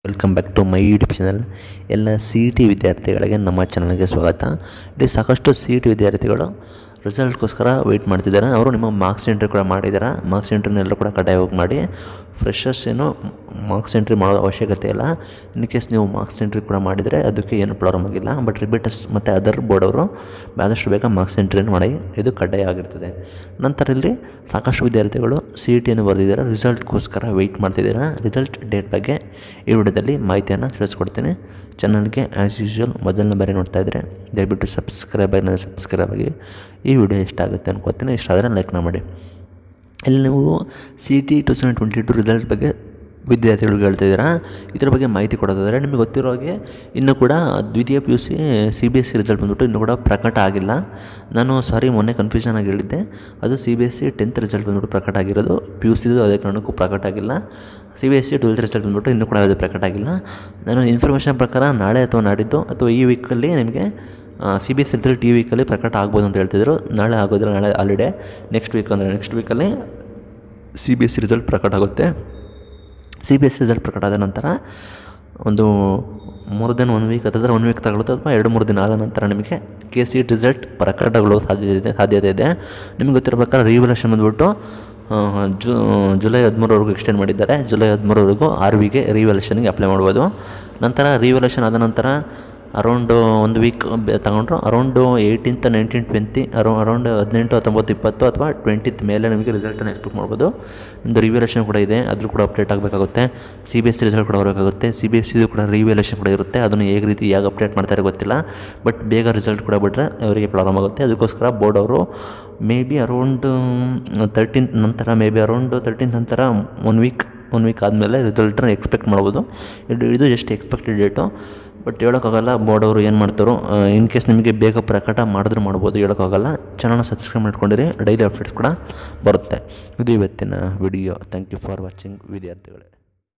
welcome back to my YouTube channel ಎಲ್ಲ C E T ವಿದ್ಯಾರ್ಥಿಗಳಿಗೆ ನಮ್ಮ ಚಾನಲ್ಗೆ ಸ್ವಾಗತ ಇಲ್ಲಿ ಸಾಕಷ್ಟು ಸಿ ಇ ಟಿ ವಿದ್ಯಾರ್ಥಿಗಳು ರಿಸಲ್ಟ್ಗೋಸ್ಕರ ವೆಯ್ಟ್ ಮಾಡ್ತಿದ್ದಾರೆ ಅವರು ನಿಮ್ಮ ಮಾರ್ಕ್ಸ್ ಎಂಟ್ರಿ ಕೂಡ ಮಾಡಿದ್ದಾರೆ ಮಾರ್ಕ್ಸ್ ಎಂಟ್ರಿನೆಲ್ಲರೂ ಕೂಡ ಕಡ್ಡಾಯವಾಗಿ ಮಾಡಿ ಫ್ರೆಶರ್ಸ್ ಏನು ಮಾರ್ಕ್ಸ್ ಎಂಟ್ರಿ ಮಾಡೋ ಅವಶ್ಯಕತೆ ಇಲ್ಲ ಇನ್ ಕೇಸ್ ನೀವು ಮಾರ್ಕ್ಸ್ ಎಂಟ್ರಿ ಕೂಡ ಮಾಡಿದರೆ ಅದಕ್ಕೆ ಏನು ಪ್ರಾಬ್ಲಮ್ ಆಗಿಲ್ಲ ಬಟ್ ರಿಪೀಟರ್ಸ್ ಮತ್ತು ಅದರ್ ಬೋರ್ಡ್ ಅವರು ಆದಷ್ಟು ಬೇಗ ಮಾರ್ಕ್ಸ್ ಎಂಟ್ರಿಯನ್ನು ಮಾಡಿ ಇದು ಕಡ್ಡಾಯ ಆಗಿರ್ತದೆ ನಂತರ ಇಲ್ಲಿ ಸಾಕಷ್ಟು ವಿದ್ಯಾರ್ಥಿಗಳು ಸಿ ಇ ಟಿಯನ್ನು ಬರೆದಿದ್ದಾರೆ ರಿಸಲ್ಟ್ಗೋಸ್ಕರ ವೆಯ್ಟ್ ಮಾಡ್ತಿದ್ದಾರೆ ರಿಸಲ್ಟ್ ಡೇಟ್ ಬಗ್ಗೆ ಈ ವಿಡಿಯೋದಲ್ಲಿ ಮಾಹಿತಿಯನ್ನು ತಿಳಿಸ್ಕೊಡ್ತೀನಿ ಚಾನಲ್ಗೆ ಆ್ಯಸ್ ಯೂಶ್ವಲ್ ಮೊದಲನೇ ಬಾರಿ ನೋಡ್ತಾ ಇದ್ದರೆ ದಯವಿಟ್ಟು ಸಬ್ಸ್ಕ್ರೈಬ್ ಆಗಿ ಸಬ್ಸ್ಕ್ರೈಬ್ ಆಗಿ ಈ ವಿಡಿಯೋ ಇಷ್ಟ ಆಗುತ್ತೆ ಅನ್ಕೋತೀನಿ ಇಷ್ಟ ಆದರೆ ಲೈಕ್ನ ಮಾಡಿ ಇಲ್ಲಿ ನೀವು C T two thousand twenty two result ಬಗ್ಗೆ ವಿದ್ಯಾರ್ಥಿಗಳಿಗೆ ಹೇಳ್ತಿದ್ದೀರಾ ಇದ್ರ ಬಗ್ಗೆ ಮಾಹಿತಿ ಕೊಡೋದಾದರೆ ನಿಮಗೆ ಗೊತ್ತಿರೋ ಹಾಗೆ ಇನ್ನೂ ಕೂಡ ದ್ವಿತೀಯ P U C C B S C result ಬಂದ್ಬಿಟ್ಟು ಇನ್ನೂ ಕೂಡ ಪ್ರಕಟ ಆಗಿಲ್ಲ ನಾನು ಸಾರಿ ಮೊನ್ನೆ ಕನ್ಫ್ಯೂಷನ್ ಆಗಿ ಹೇಳಿದ್ದೆ ಅದು C B S C tenth result ಬಂದ್ಬಿಟ್ಟು ಪ್ರಕಟ ಆಗಿರೋದು ಪಿ ಯು ಸಿದು ಅದೇ ಕಾರಣಕ್ಕೂ ಪ್ರಕಟ ಆಗಿಲ್ಲ C B S C twelfth result ಬಂದ್ಬಿಟ್ಟು ಇನ್ನೂ ಕೂಡ ಯಾವುದೇ ಪ್ರಕಟ ಆಗಿಲ್ಲ ನಾನು ಇನ್ಫಾರ್ಮೇಷನ್ ಪ್ರಕಾರ ನಾಳೆ ಅಥವಾ ನಾಡಿದ್ದು ಅಥವಾ ಈ ವೀಕಲ್ಲಿ ನಿಮಗೆ C B S C result ಈ ವೀಕಲ್ಲಿ ಪ್ರಕಟ ಆಗ್ಬೋದು ಅಂತ ಹೇಳ್ತಿದ್ರು ನಾಳೆ ಆಗೋದಿಲ್ಲ ನಾಳೆ ಹಾಲಿಡೇ ನೆಕ್ಸ್ಟ್ ವೀಕ್ ಅಂದರೆ ನೆಕ್ಸ್ಟ್ ವೀಕಲ್ಲಿ C B S C result ಪ್ರಕಟ ಆಗುತ್ತೆ C B S C result ಪ್ರಕಟ ಆದ ನಂತರ ಒಂದು ಮೂರು ದಿನ ಒಂದು ವೀಕ್ ಅಥವಾ ಒಂದು ವೀಕ್ ತಗೊಳುತ್ತೆ ಅಥವಾ ಎರಡು ಮೂರು ದಿನ ಆದ ನಂತರ ನಿಮಗೆ ಕೆ ಸಿ ರಿಸಲ್ಟ್ ಪ್ರಕಟಗೊಳ್ಳುವ ಸಾಧ್ಯತೆ ಇದೆ ಸಾಧ್ಯತೆ ಇದೆ ನಿಮ್ಗೆ ಗೊತ್ತಿರೋ ಪ್ರಕಾರ ರಿವ್ಯಾಲ್ಯೂಷನ್ ಬಂದ್ಬಿಟ್ಟು ಆ, ಜು ಜುಲೈ ಹದಿಮೂರವರೆಗೂ ಎಕ್ಸ್ಟೆಂಡ್ ಮಾಡಿದ್ದಾರೆ ಜುಲೈ ಹದಿಮೂರವರೆಗೂ ಆರ್ ವಿಗೆ ರಿವ್ಯಾಲ್ಯೂಷನ್ಗೆ ಅಪ್ಲೈ ಮಾಡ್ಬೋದು ನಂತರ ರಿವ್ಯಾಲ್ಯೂಷನ್ ಆದ ನಂತರ ಅರೌಂಡ್ ಒಂದು ವೀಕ್ ತಗೊಂಡ್ರು ಅರೌಂಡು ಏಯ್ಟೀನ್ತ್ ನೈನ್ಟೀನ್ ಟ್ವೆಂಟಿ ಅರೌ ಅರೌಂಡ್ ಹದಿನೆಂಟು ಹತ್ತೊಂಬತ್ತು ಇಪ್ಪತ್ತು ಅಥವಾ ಟ್ವೆಂಟಿತ್ ಮೇಲೆ ನಿಮಗೆ ರಿಸಲ್ಟನ್ನು ಎಕ್ಸ್ಪೆಕ್ಟ್ ಮಾಡ್ಬೋದು ನಿಮ್ಮದು ರಿವ್ಯಾಲ್ಯೂಷನ್ ಕೂಡ ಇದೆ ಅದ್ರ ಕೂಡ ಅಪ್ಡೇಟ್ ಆಗಬೇಕಾಗುತ್ತೆ C B S C result ಕೂಡ ಬರಬೇಕಾಗುತ್ತೆ ಸಿ ಬಿ ಎಸ್ ಸಿದು ಕೂಡ ರಿವ್ಯಾಲ್ಯೂಷನ್ ಕೂಡ ಇರುತ್ತೆ ಅದನ್ನು ಹೇಗೆ ರೀತಿ ಹೇಗೆ ಅಪ್ಡೇಟ್ ಮಾಡ್ತಾರೆ ಗೊತ್ತಿಲ್ಲ ಬಟ್ ಬೇಗ ರಿಸಲ್ಟ್ ಕೂಡ ಬಿಟ್ಟರೆ ಅವರಿಗೆ ಪ್ರಾಬ್ಲಮ್ ಆಗುತ್ತೆ ಅದಕ್ಕೋಸ್ಕರ ಬೋರ್ಡ್ ಅವರು ಮೇ ಬಿ ಅರೌಂಡ್ ತರ್ಟೀನ್ತ್ ನಂತರ ಮೇ ಬಿ ಅರೌಂಡ್ ತರ್ಟೀನ್ತ್ ನಂತರ ಒನ್ ವೀಕ್ ಒನ್ ವೀಕ್ ಆದಮೇಲೆ ರಿಸಲ್ಟನ್ನ ಎಕ್ಸ್ಪೆಕ್ಟ್ ಮಾಡ್ಬೋದು ಇದು ಇದು ಜಸ್ಟ್ ಎಕ್ಸ್ಪೆಕ್ಟೆಡ್ ಡೇಟು ಬಟ್ ಹೇಳೋಕ್ಕಾಗಲ್ಲ ಬೋರ್ಡ್ ಅವರು ಏನು ಮಾಡ್ತಾರೋ ಇನ್ ಕೇಸ್ ನಿಮಗೆ ಬೇಗ ಪ್ರಕಟ ಮಾಡಿದ್ರೆ ಮಾಡ್ಬೋದು ಹೇಳೋಕ್ಕಾಗಲ್ಲ ಚಾನಲ್ನ ಸಬ್ಸ್ಕ್ರೈಬ್ ಮಾಡ್ಕೊಂಡಿರಿ ಡೈಲಿ ಅಪ್ಡೇಟ್ಸ್ ಕೂಡ ಬರುತ್ತೆ ಇದು ಇವತ್ತಿನ video thank you for watching ವಿದ್ಯಾರ್ಥಿಗಳೇ